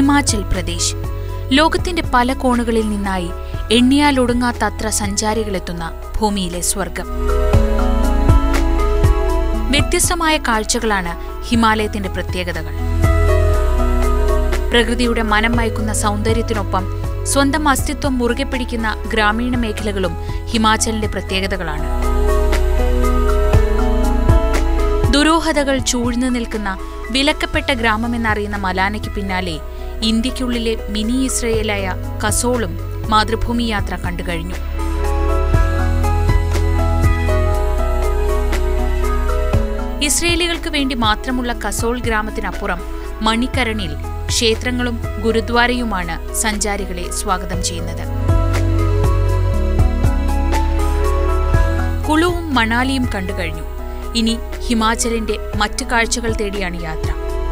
ഹിമാചൽ പ്രദേശ് ലോകത്തിന്റെ പല കോണുകളിൽ നിന്നായി എണ്ണിയാലൊടുങ്ങാത്തത്ര സഞ്ചാരികളെത്തുന്ന ഭൂമിയിലെ സ്വർഗം വ്യത്യസ്തമായ കാഴ്ചകളാണ് ഹിമാലയത്തിന്റെ പ്രത്യേകതകൾ പ്രകൃതിയുടെ മനം മയക്കുന്ന സൗന്ദര്യത്തിനൊപ്പം സ്വന്തം അസ്തിത്വം മുറുകെ പിടിക്കുന്ന ഗ്രാമീണ മേഖലകളും ഹിമാചലിന്റെ പ്രത്യേകതകളാണ് ദുരൂഹതകൾ ചൂഴ്ന്നു നിൽക്കുന്ന വിലക്കപ്പെട്ട ഗ്രാമമെന്നറിയുന്ന മലാനയ്ക്ക് പിന്നാലെ ഇന്ത്യയ്ക്കുള്ളിലെ മിനി ഇസ്രയേലായ കസോളും മാതൃഭൂമി യാത്ര കണ്ടുകഴിഞ്ഞു ഇസ്രയേലികൾക്ക് വേണ്ടി മാത്രമുള്ള കസോൾ ഗ്രാമത്തിനപ്പുറം മണിക്കരണിൽ ക്ഷേത്രങ്ങളും ഗുരുദ്വാരയുമാണ് സഞ്ചാരികളെ സ്വാഗതം ചെയ്യുന്നത് കുളുവും മണാലിയും കണ്ടുകഴിഞ്ഞു ഇനി ഹിമാചലിന്റെ മറ്റു കാഴ്ചകൾ തേടിയാണ് യാത്ര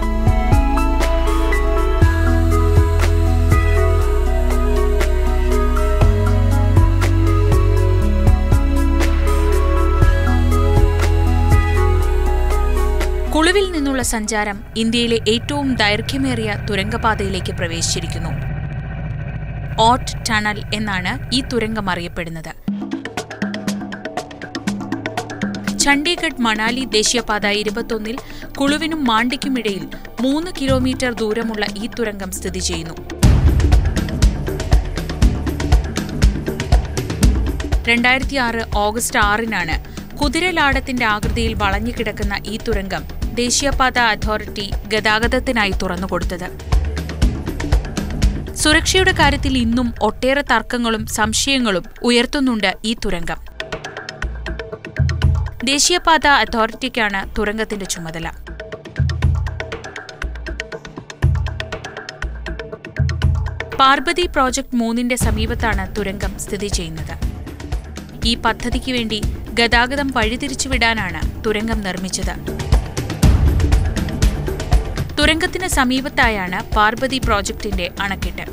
കുളുവിൽ നിന്നുള്ള സഞ്ചാരം ഇന്ത്യയിലെ ഏറ്റവും ദൈർഘ്യമേറിയ തുരങ്കപാതയിലേക്ക് പ്രവേശിച്ചിരിക്കുന്നു ഓട്ട് ടണൽ എന്നാണ് ഈ തുരങ്കം അറിയപ്പെടുന്നത് ചണ്ഡീഗഡ് മണാലി ദേശീയപാത ഇരുപത്തൊന്നിൽ കുളുവിനും മാണ്ടിക്കുമിടയിൽ മൂന്ന് കിലോമീറ്റർ ദൂരമുള്ള ഈ തുരങ്കം സ്ഥിതി ചെയ്യുന്നു രണ്ടായിരത്തി ആറ് ഓഗസ്റ്റ് ആറിനാണ് കുതിരലാടത്തിന്റെ ആകൃതിയിൽ വളഞ്ഞുകിടക്കുന്ന ഈ തുരങ്കം ദേശീയപാത അതോറിറ്റി ഗതാഗതത്തിനായി തുറന്നുകൊടുത്തത് സുരക്ഷയുടെ കാര്യത്തിൽ ഇന്നും ഒട്ടേറെ തർക്കങ്ങളും സംശയങ്ങളും ഉയർത്തുന്നുണ്ട് ഈ തുരങ്കം ദേശീയപാത അതോറിറ്റിക്കാണ് തുരങ്കത്തിന്റെ ചുമതല പാർവതി പ്രോജക്ട് മൂന്നിന്റെ സമീപത്താണ് തുരങ്കം സ്ഥിതി ചെയ്യുന്നത് ഈ പദ്ധതിക്ക് വേണ്ടി ഗതാഗതം വഴിതിരിച്ചുവിടാനാണ് തുരങ്കം നിർമ്മിച്ചത് തുരങ്കത്തിന് സമീപത്തായാണ് പാർവതി പ്രോജക്ടിന്റെ അണക്കെട്ട്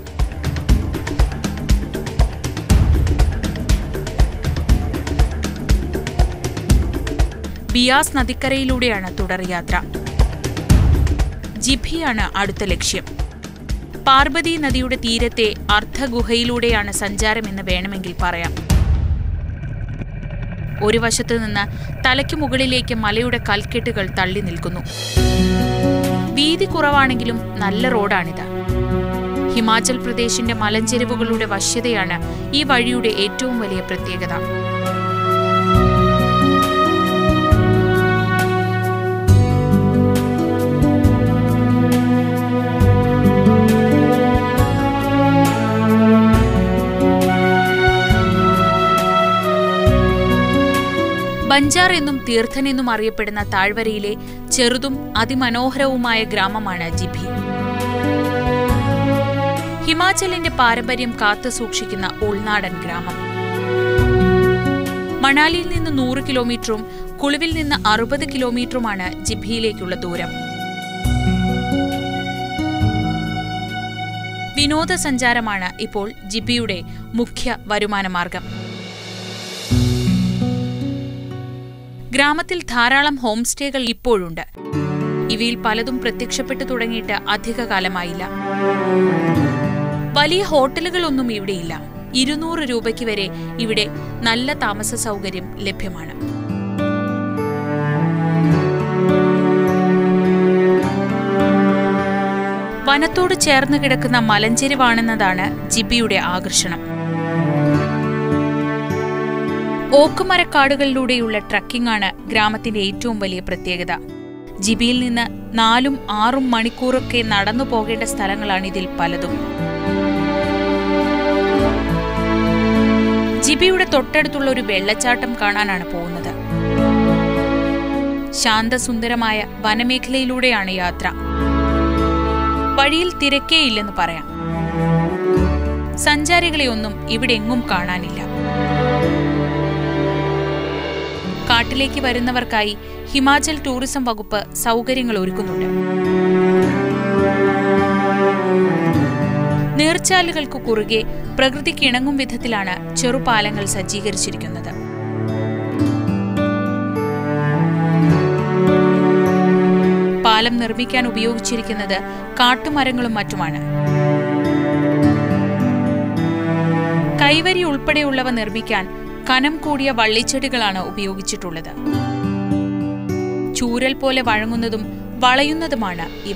ബിയാസ് നദിക്കരയിലൂടെയാണ് തുടർയാത്ര ജിഭിയാണ് അടുത്ത ലക്ഷ്യം പാർവതി നദിയുടെ തീരത്തെ അർദ്ധഗുഹയിലൂടെയാണ് സഞ്ചാരമെന്ന് വേണമെങ്കിൽ പറയാം ഒരു വശത്തു നിന്ന് തലയ്ക്ക് മുകളിലേക്ക് മലയുടെ കൽക്കെട്ടുകൾ തള്ളി നിൽക്കുന്നു വീതി കുറവാണെങ്കിലും നല്ല റോഡാണിത് ഹിമാചൽ പ്രദേശിന്റെ മലഞ്ചെരിവുകളുടെ വശ്യതയാണ് ഈ വഴിയുടെ ഏറ്റവും വലിയ പ്രത്യേകത ബഞ്ചാർ എന്നും തീർത്ഥൻ എന്നും അറിയപ്പെടുന്ന താഴ്വരയിലെ ചെറുതും അതിമനോഹരവുമായ ഗ്രാമമാണ് ജിഭി ഹിമാചലിന്റെ പാരമ്പര്യം കാത്തു സൂക്ഷിക്കുന്ന ഉൾനാടൻ ഗ്രാമം മണാലിയിൽ നിന്ന് നൂറ് കിലോമീറ്ററും കുളുവിൽ നിന്ന് അറുപത് കിലോമീറ്ററുമാണ് ജിഭിയിലേക്കുള്ള ദൂരം വിനോദസഞ്ചാരമാണ് ഇപ്പോൾ ജിബിയുടെ മുഖ്യ വരുമാനമാർഗം ഗ്രാമത്തിൽ ധാരാളം ഹോം സ്റ്റേകൾ ഇപ്പോഴുണ്ട് ഇവയിൽ പലതും പ്രത്യക്ഷപ്പെട്ടു തുടങ്ങിയിട്ട് അധിക കാലമായില്ല വലിയ ഹോട്ടലുകളൊന്നും ഇവിടെയില്ല ഇരുന്നൂറ് രൂപയ്ക്ക് വരെ ഇവിടെ നല്ല താമസ സൗകര്യം ലഭ്യമാണ് വനത്തോട് ചേർന്ന് കിടക്കുന്ന മലഞ്ചെരിവാണെന്നതാണ് ജിബിയുടെ ആകർഷണം ഓക്കുമരക്കാടുകളിലൂടെയുള്ള ട്രക്കിംഗ് ആണ് ഗ്രാമത്തിന്റെ ഏറ്റവും വലിയ പ്രത്യേകത ജിബിയിൽ നിന്ന് നാലും ആറും മണിക്കൂറൊക്കെ നടന്നു പോകേണ്ട സ്ഥലങ്ങളാണ് ഇതിൽ പലതും ജിബിയുടെ തൊട്ടടുത്തുള്ള ഒരു വെള്ളച്ചാട്ടം കാണാനാണ് പോകുന്നത് ശാന്തസുന്ദരമായ വനമേഖലയിലൂടെയാണ് യാത്ര വഴിയിൽ തിരക്കേയില്ലെന്ന് പറയാം സഞ്ചാരികളെ ഒന്നും ഇവിടെ എങ്ങും കാണാനില്ല കാട്ടിലേക്ക് വരുന്നവർക്കായി ഹിമാചൽ ടൂറിസം വകുപ്പ് സൗകര്യങ്ങൾ ഒരുക്കുന്നുണ്ട് നീർച്ചാലുകൾക്ക് കുറുകെ പ്രകൃതിക്കിണങ്ങും വിധത്തിലാണ് ചെറുപാലങ്ങൾ സജ്ജീകരിച്ചിരിക്കുന്നത് പാലം നിർമ്മിക്കാൻ ഉപയോഗിച്ചിരിക്കുന്നത് കാട്ടുമരങ്ങളും മറ്റുമാണ് കൈവരി ഉൾപ്പെടെയുള്ളവ നിർമ്മിക്കാൻ കനം കൂടിയ വള്ളിച്ചെടികളാണ് ഉപയോഗിച്ചിട്ടുള്ളത് ചൂരൽ പോലെ വഴങ്ങുന്നതും വളയുന്നതുമാണ് ഇവ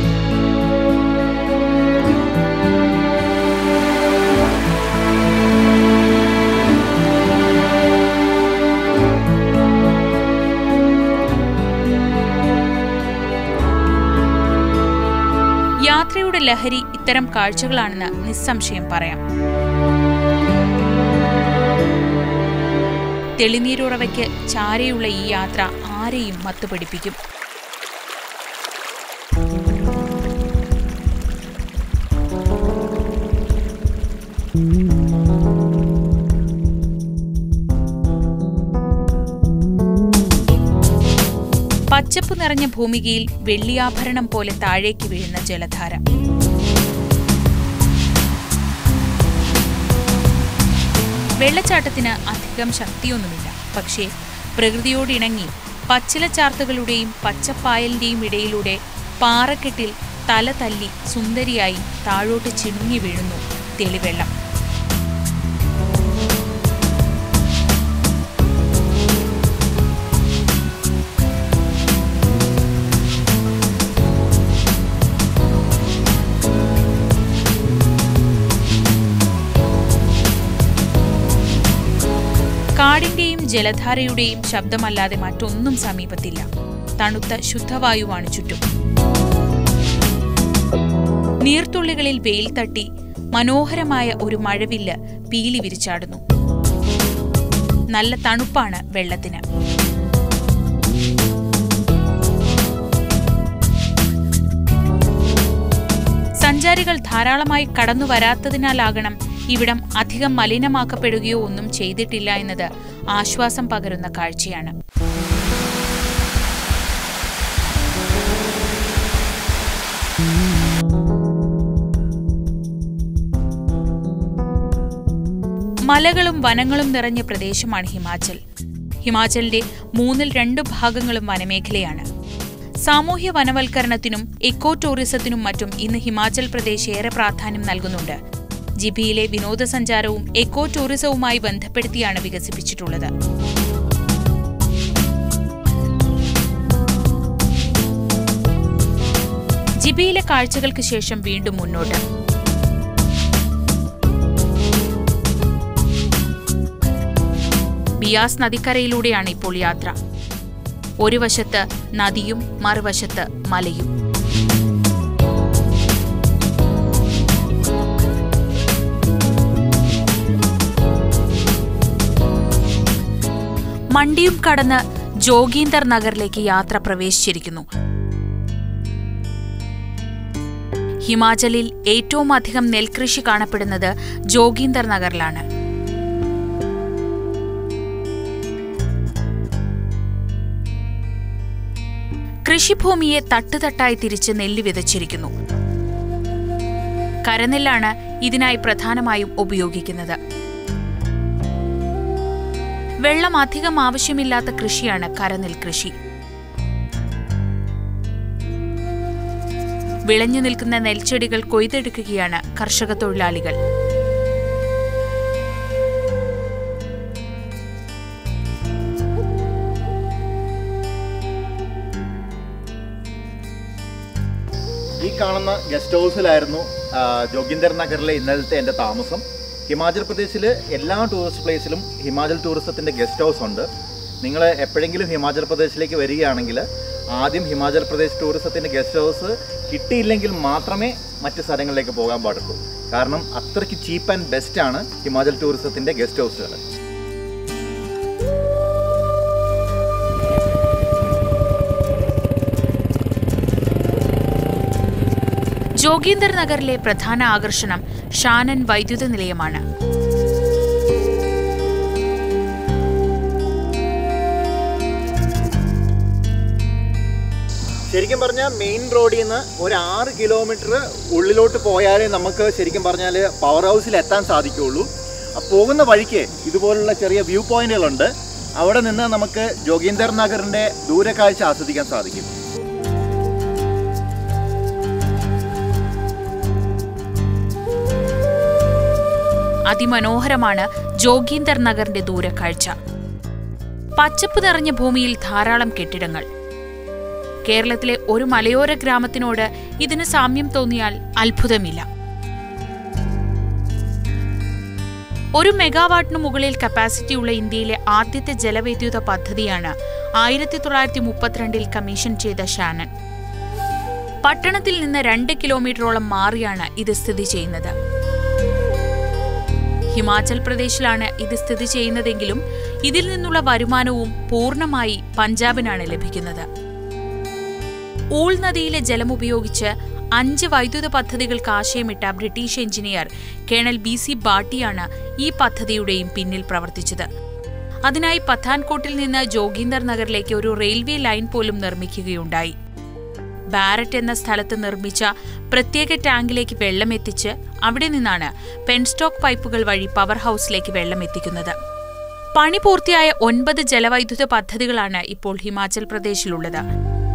യാത്രയുടെ ലഹരി ഇത്തരം കാഴ്ചകളാണെന്ന് നിസ്സംശയം പറയാം തെളിനീരുറവയ്ക്ക് ചാരെയുള്ള ഈ യാത്ര ആരെയും മത്തുപിടിപ്പിക്കും പച്ചപ്പ് നിറഞ്ഞ ഭൂമികയിൽ വെള്ളിയാഭരണം പോലെ താഴേക്ക് വീഴുന്ന ജലധാര വെള്ളച്ചാട്ടത്തിന് അധികം ശക്തിയൊന്നുമില്ല പക്ഷേ പ്രകൃതിയോടിണങ്ങി പച്ചിലച്ചാർത്തുകളുടെയും പച്ചപ്പായലിന്റെയും ഇടയിലൂടെ പാറക്കെട്ടിൽ തല തല്ലി സുന്ദരിയായി താഴോട്ട് ചിണുങ്ങി വീഴുന്നു തെളിവെള്ളം കാടിന്റെയും ജലധാരയുടെയും ശബ്ദമല്ലാതെ മറ്റൊന്നും സമീപത്തില്ല തണുത്ത ശുദ്ധവായുവാണ് ചുറ്റും നീർത്തുള്ളികളിൽ വെയിൽ തട്ടി മനോഹരമായ ഒരു മഴവില്ല് പീലി വിരിച്ചാടുന്നു നല്ല തണുപ്പാണ് വെള്ളത്തിന് സഞ്ചാരികൾ ധാരാളമായി കടന്നു വരാത്തതിനാലാകണം ഇവിടം അധികം മലിനമാക്കപ്പെടുകയോ ഒന്നും ചെയ്തിട്ടില്ല എന്നത് ആശ്വാസം പകരുന്ന കാഴ്ചയാണ് മലകളും വനങ്ങളും നിറഞ്ഞ പ്രദേശമാണ് ഹിമാചൽ ഹിമാചലിന്റെ മൂന്നിൽ രണ്ടു ഭാഗങ്ങളും വനമേഖലയാണ് സാമൂഹ്യ വനവൽക്കരണത്തിനും എക്കോ ടൂറിസത്തിനും മറ്റും ഇന്ന് ഹിമാചൽ പ്രദേശ് ഏറെ പ്രാധാന്യം നൽകുന്നുണ്ട് ജിബിയിലെ വിനോദസഞ്ചാരവും എക്കോ ടൂറിസവുമായി ബന്ധപ്പെടുത്തിയാണ് വികസിപ്പിച്ചിട്ടുള്ളത് ജിബിയിലെ കാഴ്ചകൾക്ക് ശേഷം വീണ്ടും മുന്നോട്ട് ബിയാസ് നദിക്കരയിലൂടെയാണ് ഇപ്പോൾ യാത്ര ഒരു വശത്ത് നദിയും മറുവശത്ത് മലയും മണ്ടിയും കടന്ന് ജോഗീന്ദർ നഗറിലേക്ക് യാത്ര പ്രവേശിച്ചിരിക്കുന്നു ഹിമാചലിൽ ഏറ്റവും അധികം നെൽകൃഷി കാണപ്പെടുന്നത് ജോഗീന്ദർ നഗറിലാണ് കൃഷിഭൂമിയെ തട്ടുതട്ടായി തിരിച്ച് നെല്ല് വിതച്ചിരിക്കുന്നു കരനെല്ലാണ് ഇതിനായി പ്രധാനമായും ഉപയോഗിക്കുന്നത് വെള്ളം അധികം ആവശ്യമില്ലാത്ത കൃഷിയാണ് കരനെൽ കൃഷി വിളഞ്ഞു നിൽക്കുന്ന നെൽച്ചെടികൾ കൊയ്തെടുക്കുകയാണ് കർഷക തൊഴിലാളികൾ ഈ കാണുന്ന ഗസ്റ്റ് ഹൗസിലായിരുന്നു ആ, ജോഗിന്ദർ നഗറിലെ ഇന്നലത്തെ എൻ്റെ താമസം ഹിമാചൽ പ്രദേശിൽ എല്ലാ ടൂറിസ്റ്റ് പ്ലേസിലും ഹിമാചൽ ടൂറിസത്തിൻ്റെ ഗസ്റ്റ് ഹൗസ് ഉണ്ട് നിങ്ങൾ എപ്പോഴെങ്കിലും ഹിമാചൽ പ്രദേശിലേക്ക് വരികയാണെങ്കിൽ ആദ്യം ഹിമാചൽ പ്രദേശ് ടൂറിസത്തിൻ്റെ ഗസ്റ്റ് ഹൗസ് കിട്ടിയില്ലെങ്കിൽ മാത്രമേ മറ്റ് സ്ഥലങ്ങളിലേക്ക് പോകാൻ പാടുള്ളൂ കാരണം അത്രയ്ക്ക് ചീപ്പ് ആൻഡ് ബെസ്റ്റ് ആണ് ഹിമാചൽ ടൂറിസത്തിൻ്റെ ഗസ്റ്റ് ഹൗസുകൾ ജോഗീന്ദർ നഗറിലെ പ്രധാന ആകർഷണം ഷാനൻ വൈദ്യുത നിലയമാണ് ശരിക്കും പറഞ്ഞാൽ മെയിൻ റോഡിൽ നിന്ന് ഒരു ആറ് കിലോമീറ്റർ ഉള്ളിലോട്ട് പോയാലേ നമുക്ക് ശരിക്കും പറഞ്ഞാൽ പവർ ഹൗസിൽ എത്താൻ സാധിക്കുകയുള്ളൂ ആ പോകുന്ന വഴിക്ക് ഇതുപോലുള്ള ചെറിയ വ്യൂ പോയിന്റുകളുണ്ട് അവിടെ നിന്ന് നമുക്ക് ജോഗീന്ദർ നഗറിൻ്റെ ദൂരക്കാഴ്ച ആസ്വദിക്കാൻ സാധിക്കും അതിമനോഹരമാണ് ജോഗീന്ദർ നഗറിന്റെ ദൂരക്കാഴ്ച പച്ചപ്പ് നിറഞ്ഞ ഭൂമിയിൽ ധാരാളം കെട്ടിടങ്ങൾ കേരളത്തിലെ ഒരു മലയോര ഗ്രാമത്തിനോട് ഇതിന് സാമ്യം തോന്നിയാൽ അത്ഭുതമില്ല ഒരു മെഗാവാട്ടിനു മുകളിൽ കപ്പാസിറ്റിയുള്ള ഇന്ത്യയിലെ ആദ്യത്തെ ജലവൈദ്യുത പദ്ധതിയാണ് ആയിരത്തി തൊള്ളായിരത്തി മുപ്പത്തിരണ്ടിൽ കമ്മീഷൻ ചെയ്ത ഷാനൻ പട്ടണത്തിൽ നിന്ന് രണ്ട് കിലോമീറ്ററോളം മാറിയാണ് ഇത് സ്ഥിതി ചെയ്യുന്നത് ഹിമാചൽ പ്രദേശിലാണ് ഇത് സ്ഥിതി ചെയ്യുന്നതെങ്കിലും ഇതിൽ നിന്നുള്ള വരുമാനവും പൂർണ്ണമായി പഞ്ചാബിനാണ് ലഭിക്കുന്നത് ഊൾ നദിയിലെ ജലമുപയോഗിച്ച് അഞ്ച് വൈദ്യുത പദ്ധതികൾക്ക് ആശയമിട്ട British engineer colonel B C ബാട്ടിയാണ് ഈ പദ്ധതിയുടെയും പിന്നിൽ പ്രവർത്തിച്ചത് അതിനായി പത്താൻകോട്ടിൽ നിന്ന് ജോഗീന്ദർ നഗറിലേക്ക് ഒരു റെയിൽവേ ലൈൻ പോലും നിർമ്മിക്കുകയുണ്ടായി ബാരറ്റ് എന്ന സ്ഥലത്ത് നിർമ്മിച്ച പ്രത്യേക ടാങ്കിലേക്ക് വെള്ളം എത്തിച്ച് അവിടെ നിന്നാണ് പെൻസ്റ്റോക്ക് പൈപ്പുകൾ വഴി പവർ ഹൗസിലേക്ക് വെള്ളം എത്തിക്കുന്നത് പണി പൂർത്തിയായ ഒൻപത് ജലവൈദ്യുത പദ്ധതികളാണ് ഇപ്പോൾ ഹിമാചൽ പ്രദേശിലുള്ളത്